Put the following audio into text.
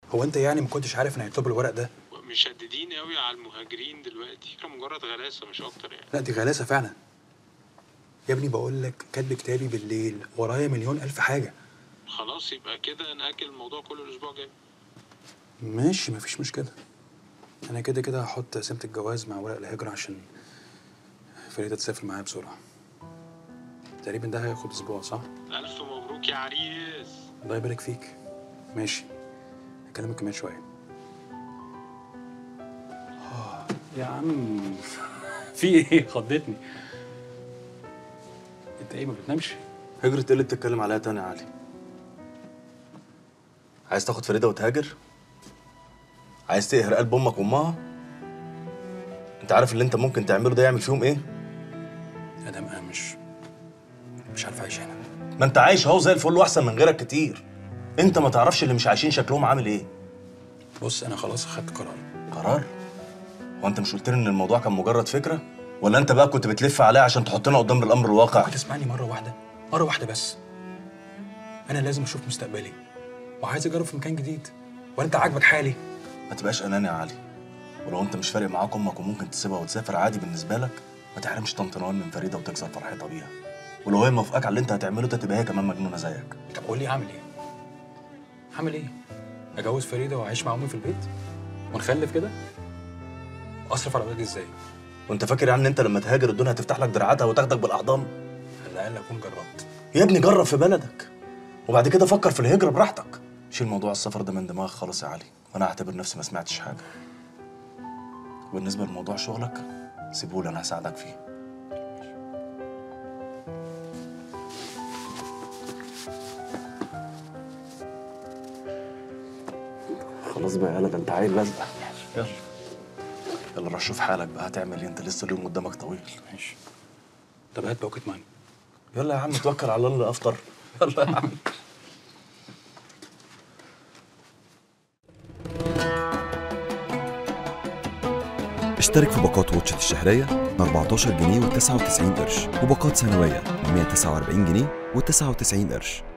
هو انت يعني ما كنتش عارف ان هيطلبوا الورق ده مشددين قوي على المهاجرين دلوقتي كان مجرد غلاسه مش اكتر يعني لا دي غلاسه فعلا يا ابني بقول لك كاتب كتابي بالليل ورايا مليون الف حاجه خلاص يبقى كده ناجل الموضوع كله الاسبوع الجاي ماشي مفيش مشكله انا كده كده هحط سمة الجواز مع ورق الهجرة عشان فريدة تسافر معايا بسرعة تقريبا ده هياخد اسبوع صح؟ الف مبروك يا عريس الله يبارك فيك ماشي هكلمك كمان شوية آه، يا عم في ايه خضتني انت ايه ما بتنامش؟ هجرة ايه اللي بتتكلم عليها تاني يا علي؟ عايز تاخد فريدة وتهاجر؟ عايز تقهر قلب امك وامها؟ انت عارف اللي انت ممكن تعمله ده يعمل فيهم ايه؟ ادم انا مش مش عارف اعيش هنا ما انت عايش اهو زي الفل واحسن من غيرك كتير انت ما تعرفش اللي مش عايشين شكلهم عامل ايه بص انا خلاص اخدت قرار قرار هو انت مش قلت لي ان الموضوع كان مجرد فكره ولا انت بقى كنت بتلف عليها عشان تحطنا قدام الامر الواقع ممكن تسمعني مرة واحدة مرة واحدة بس انا لازم اشوف مستقبلي وعايز اجرب في مكان جديد ولا انت عاجبك حالي ما تبقاش اناني يا علي ولو انت مش فارق معاك امك وممكن تسيبها وتسافر عادي بالنسبه لك ما تحرمش طنط نوال من فريده وتكسر فرحتها بيها ولو هي موافقاك على اللي انت هتعمله ده تبقى هي كمان مجنونه زيك طب قول لي اعمل ايه اعمل ايه اجوز فريده واعيش مع امي في البيت ونخلف كده اصرف على اولادي ازاي وانت فاكر يعني ان انت لما تهاجر الدنيا هتفتح لك دراعاتها وتاخدك بالاحضان على الاقل اكون جربت يا ابني جرب في بلدك وبعد كده فكر في الهجره براحتك شيل موضوع السفر ده من دماغك خالص يا علي وانا هعتبر نفسي ما سمعتش حاجه وبالنسبه لموضوع شغلك سيبهولي انا هساعدك فيه خلاص بقى يالا ده انت عيل لازقه يلا يلا روح شوف حالك بقى هتعمل ايه انت لسه اليوم قدامك طويل ماشي طب هات باكت ماني يلا يا عم توكل على الله افطر يلا يا عم اشترك في باقات واتشت الشهرية ب 14 جنيه و99 قرش وباقات سنوية ب 149 جنيه و99 قرش